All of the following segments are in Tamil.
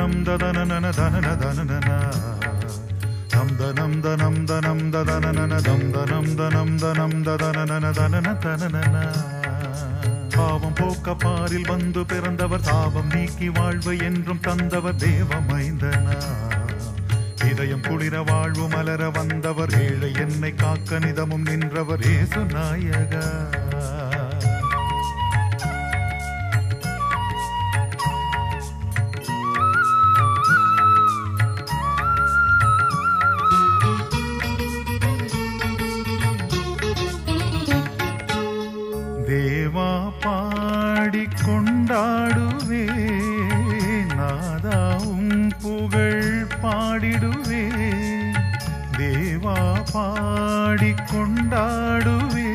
தனம் ததனன தனன தனன தம் தனம் தனம் தனம் ததனன தம் தனம் தனம் தனம் ததனன தனன தனன பாவம் போக்க பாரில் வந்து பிறந்தவர் சாபம் நீக்கி வாழ்வு என்றும் தந்தவர் தேவமைந்தனா இதயம் குளிர வாழ்வு மலர வந்தவர் ஏழை என்னை காக்க நிதமும் நின்றவர் ஏசு நாயகா தேவா பாடி கொண்டாடுவே நாதாவும் புகழ் பாடிடுவே தேவா பாடி கொண்டாடுவே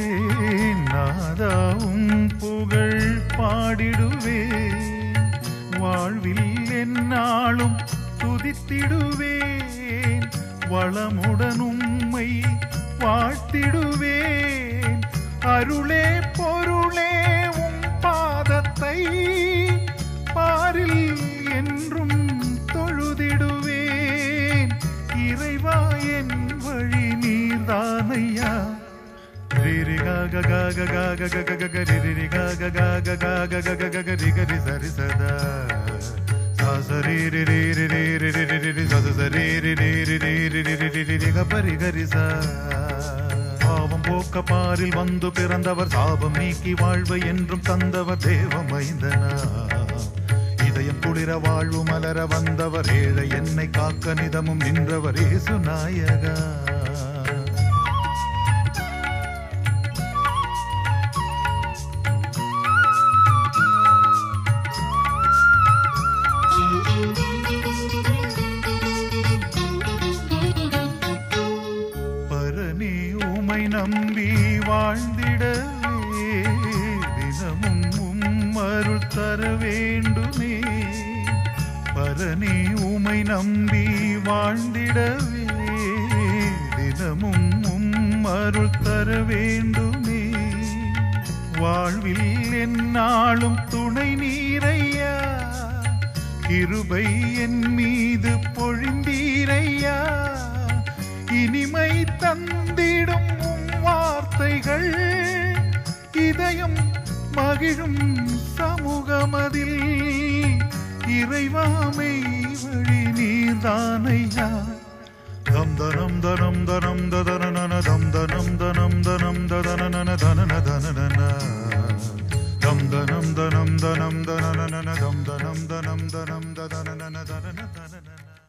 நாதாவும் புகழ் பாடிடுவே வாழ்வில் என்னாலும் துதித்திடுவேன் வளமுடன் உம்மை வாழ்த்திடுவேன் அருளே பொருளே உம் பாதத்தை பாரில் என்றும் தொழுதிடுவேன் இறைவா என் வழி நீர்தானையா ரிரி காக காக காக கக கக ரிரி காக காக காக கக கக ரிகரி சரி சதா சரி ரி ரி ரி ரி ரி ரி ரி ரி ரி சத சரி ரி ரி ரி ரி ரி ரி ரி ரி ரி ரி கபரி கரி சா பாவம் போக்க பாரில் வந்து பிறந்தவர் சாபம் நீக்கி வாழ்வு என்றும் தந்தவர் தேவமைந்தனா இதயம் குளிர வாழ்வு மலர வந்தவர் ஏழை என்னை காக்க நிதமும் நின்றவர் ஏசு நாயகா பரனே உமை நம்பி வாழ்ந்திடவே தினமும் உம் அருள் தர வேண்டுமே பரனே உமை நம்பி வாழ்ந்திடவே தினமும் உம் அருள் தர வேண்டுமே வாழ்வில் என்னாலும் துணை நீரையா கிருபை என் மீது பொழிந்தீரையா இனிமை தந்திடும் உம் வார்த்தைகள் இதயம் மகிழும் சமூகமதில் இறைவாமை வழி நீர்தானையா தம் தனம் தனம் தனம் ததனன தம் தனம் தனம் தனம் ததனன தனன தனன தம் தனம் தனம் தனம் தனன தம் தனம் தனம் தனம் ததனன தனன தனன